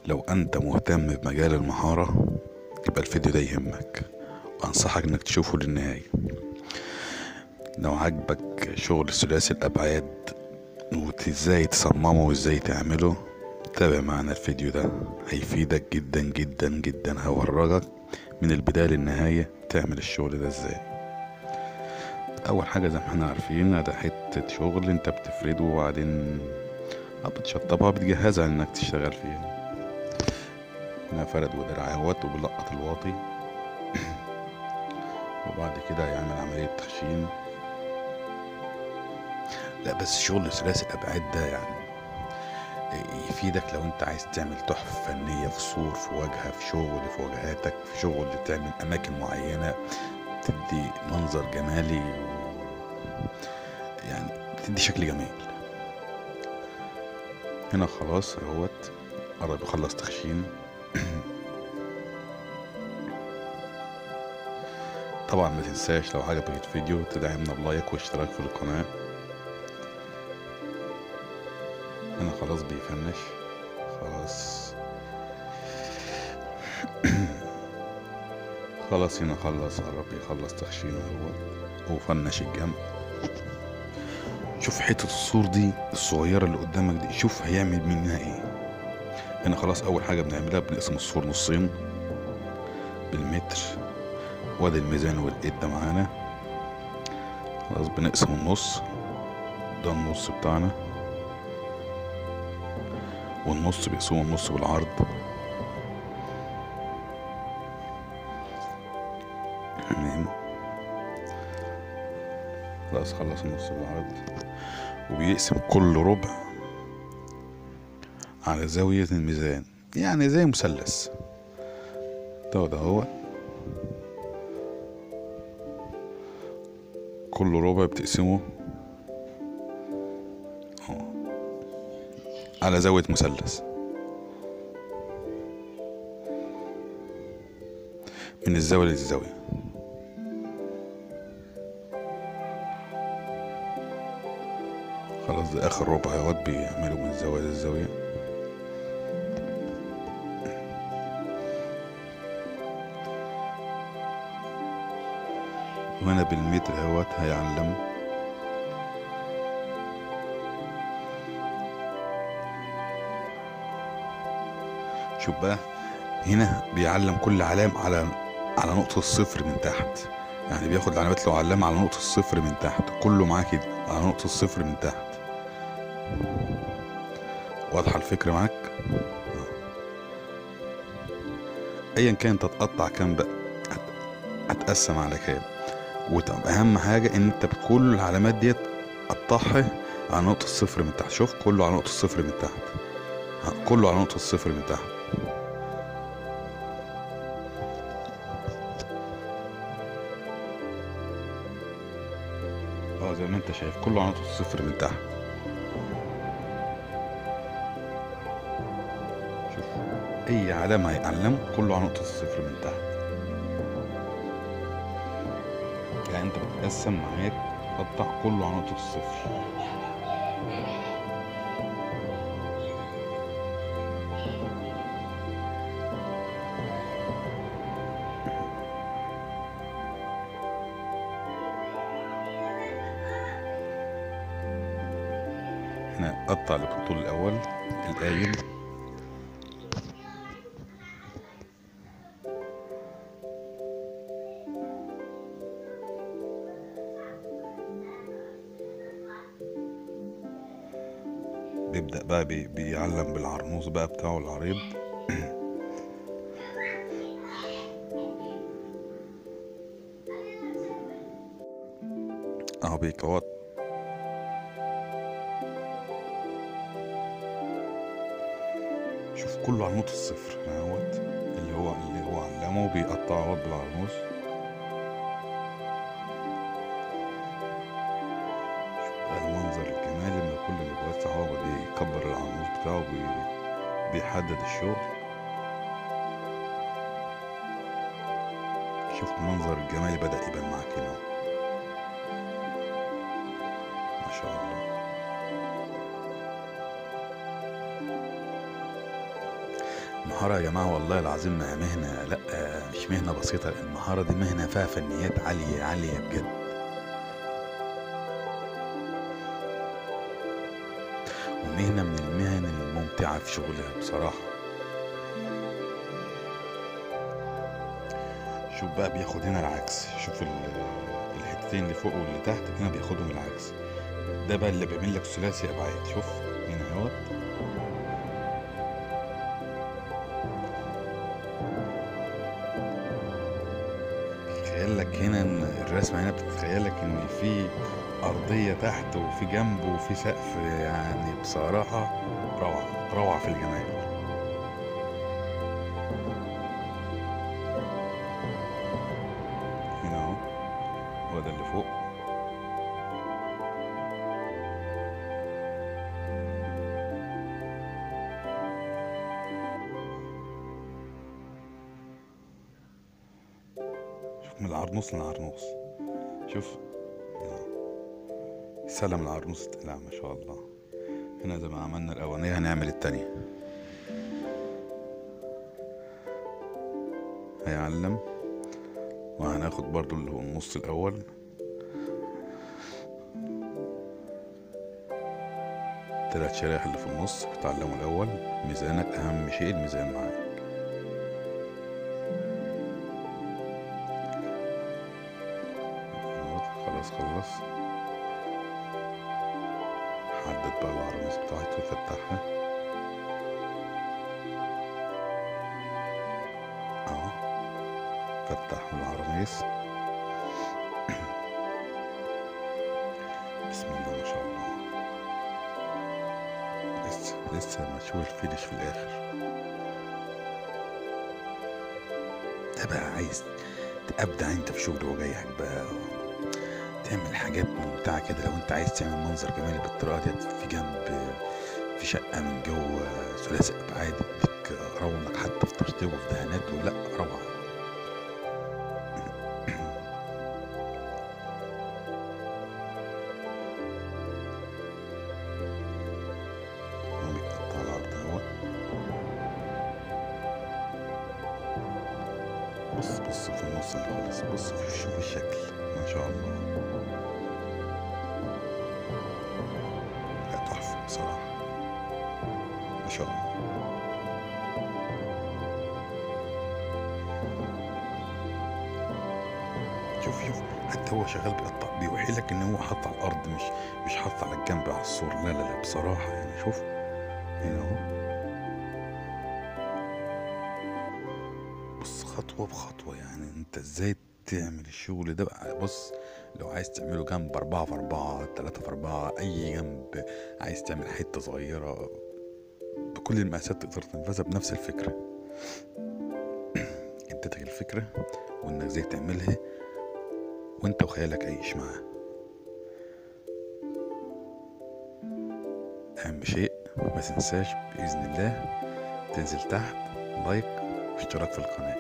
لو أنت مهتم بمجال المهارة يبقى الفيديو ده يهمك وأنصحك إنك تشوفه للنهاية لو عجبك شغل ثلاثي الأبعاد وإزاي تصممه وإزاي تعمله تابع معنا الفيديو ده هيفيدك جدا جدا جدا هورجك من البداية للنهاية تعمل الشغل ده إزاي أول حاجة زي ما احنا عارفين ده حتة شغل انت بتفرده وبعدين بتشطبها بتجهزها انك تشتغل فيها هنا فرد ودرع اهوت وبلقط الواطي وبعد كده هيعمل عملية تخشين لا بس شغل ثلاثي الأبعاد ده يعني يفيدك لو انت عايز تعمل تحف فنية في صور في واجهة في شغل في واجهاتك في شغل تعمل أماكن معينة تدي منظر جمالي و... يعني بتدي شكل جميل هنا خلاص اهوت قرب يخلص تخشين طبعا ما تنساش لو عجبك الفيديو تدعمنا بلايك واشتراك في القناة هنا خلاص بيفنش خلاص خلاص هنا خلص قرب يخلص تخشينه اهوت وفنش الجنب شوف حتة السور دي الصغيرة اللي قدامك دي شوف هيعمل منها ايه هنا خلاص اول حاجة بنعملها بنقسم السور نصين بالمتر وادي الميزان والقد ده معانا خلاص بنقسم النص ده النص بتاعنا والنص بيقسمه النص بالعرض تمام خلاص خلص النص بالعرض وبيقسم كل ربع على زاوية الميزان يعني زي مثلث ده ده هو كل ربع بتقسمه على زاوية مثلث من الزاوية للزاوية خلاص ده آخر ربع اهوت بيعملوا من الزاوية للزاوية وهنا بالمتر اهوت هيعلم شوف بقى هنا بيعلم كل علام على على نقطة الصفر من تحت يعني بياخد العلامات لو علم على نقطة الصفر من تحت كله معاه كده على نقطة الصفر من تحت واضحة الفكرة معاك ايا كان تتقطع كام بقى هتقسم على كام واهم حاجة ان انت بكل العلامات ديت قطعها على نقطة الصفر من تحت شوف كله على نقطة الصفر من تحت كله على نقطة الصفر من تحت اه زي ما انت شايف كله على نقطة الصفر من تحت شوف اي علامة هيعلم كله على نقطة الصفر من تحت يعني انت بتقسم معاك قطع كله على نقطة الصفر هنا قطع اللي بالطول الأول القايم بيبدأ بقى بي بيعلم بالعرموز بقى بتاعه العريض اهو بيكوت شوف كله على نقطة الصفر اهوت اللي هو اللي هو علمه بيقطعه اهوت بالعرموز شوف بقى المنظر الجمالي لما كل اللي بيوسع هو بيكبر العرموز بتاعه بي بيحدد الشغل شوف المنظر الجمالي بدأ يبان معاك هنا ما شاء الله المهارة يا جماعة والله العظيم ما مهنة لأ مش مهنة بسيطة المهارة دي مهنة فيها فنيات عالية عالية بجد ومهنة من المهن الممتعة في شغلها بصراحة شوف بقى بياخد هنا العكس شوف ال- الحتتين اللي فوق واللي تحت هنا بياخدهم العكس ده بقى اللي بيعمل لك ثلاثي ابعاد شوف هنا اهوت بيتخيل لك هنا ان الرسمه هنا بتتخيل لك ان في ارضيه تحت وفي جنب وفي سقف يعني بصراحه روعه روعه في الجمال هنا اهو هو ده اللي فوق شوف من العرنوس للعرنوس شوف سلم العرنوس لا ما شاء الله هنا زي ما عملنا الأولانية هنعمل التانية هيعلم وهناخد برضو اللي هو النص الأول تلات شرايح اللي في النص بتعلموا الأول ميزانك أهم شيء الميزان معاك خلاص خلص حدد بقى العرمز بتاعته وفتحها اهو فتح العرميس بسم الله ما شاء الله لسه لسه ما تشوف الفينش في الاخر ده بقى عايز تبدع انت في شغل وجايك بقى تعمل حاجات ممتعة كده لو انت عايز تعمل منظر جمالي بالطريقة ديت في جنب في شقة من جوه ثلاثي أبعاد يديك رونق حتى في تشطيب وفي دهانات ولا روعة هو بيتقطع على الأرض اهو بص بص في النص اللي خالص بص في شوف الشكل ما شاء الله لا تحفة بصراحة ما شاء الله شوف شوف حتى هو شغال بيقطع بيوحي لك ان هو حاط على الارض مش مش حاط على الجنب على السور لا لا لا بصراحة يعني شوف هنا اهو بص خطوة بخطوة يعني انت ازاي تعمل الشغل ده بقى بص لو عايز تعمله جنب أربعة في أربعة تلاتة في أربعة أي جنب عايز تعمل حتة صغيرة بكل المقاسات تقدر تنفذها بنفس الفكرة اديتك الفكرة وانك ازاي تعملها وانت وخيالك عيش معاه أهم شيء ما تنساش بإذن الله تنزل تحت لايك واشتراك في القناة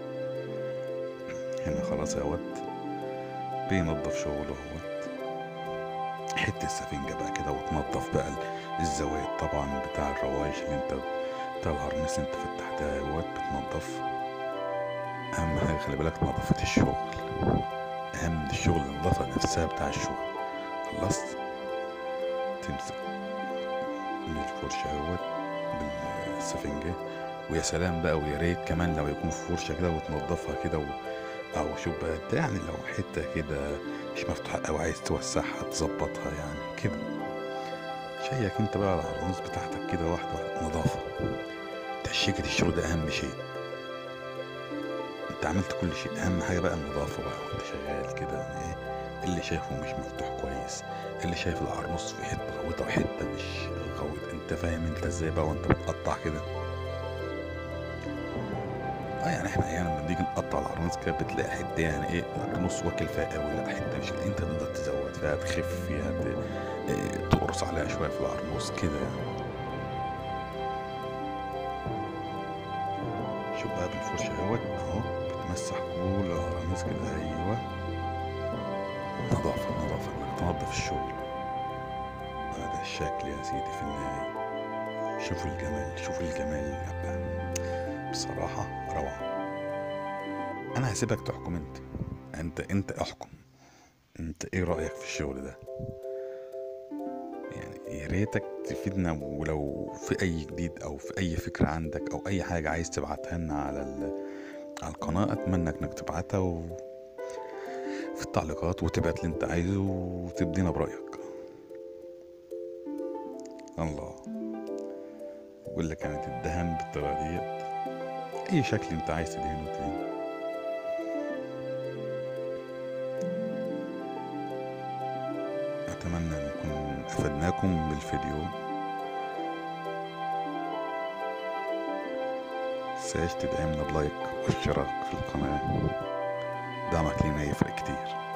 هنا خلاص اهوت بينضف شغله اهوت حتة السفنجة بقى كده وتنضف بقى ال- الزوايد طبعا بتاع الروايش اللي انت بتاع الهرنس اللي انت فتحتها اهوت بتنضف اهم حاجة خلي بالك نظافة الشغل اهم من الشغل النظافة نفسها بتاع الشغل خلصت تمسك من الفرشة اهوت بالسفنجة ويا سلام بقى ويا ريت كمان لو يكون في فرشة كده وتنضفها كده و... او شوف بقى انت يعني لو حتة كده مش مفتوحة او عايز توسعها تظبطها يعني كده شيك انت بقى على العروس بتاعتك كده واحدة واحدة نظافة تشيكة الشغل ده اهم شيء انت عملت كل شيء اهم حاجة بقى النظافة بقى وانت شغال كده يعني ايه اللي شايفه مش مفتوح كويس اللي شايف العرنوس في حتة غويطة وحتة مش غويطة انت فاهم انت ازاي بقى وانت بتقطع كده اه يعني احنا احيانا لما بنيجي نقطع العرنوس كده بتلاقي حته يعني ايه العرنوس واكل فيها قوي لا حته مش انت تقدر تزود فيها تخف فيها ت- إيه، تقرص عليها شويه في العرنوس كده يعني شوف بقى بالفرشه اهوت اهو بتمسح كل العرنوس كده ايوه نظافه نظافه انك تنظف الشغل هذا الشكل يا سيدي في النهايه شوف الجمال شوف الجمال يا بقى. بصراحة روعة انا هسيبك تحكم انت انت انت احكم انت ايه رأيك في الشغل ده يعني يا ريتك تفيدنا ولو في اي جديد او في اي فكرة عندك او اي حاجة عايز تبعتها لنا على ال... على القناة اتمنى انك تبعتها و... في التعليقات وتبعت اللي انت عايزه وتبدينا برأيك الله ولا كانت الدهن بالطريقة ديت اي شكل انت عايز تدهنه تدهنه اتمنى ان نكون افدناكم بالفيديو متنساش تدعمنا بلايك واشتراك في القناة دعمك لينا يفرق كتير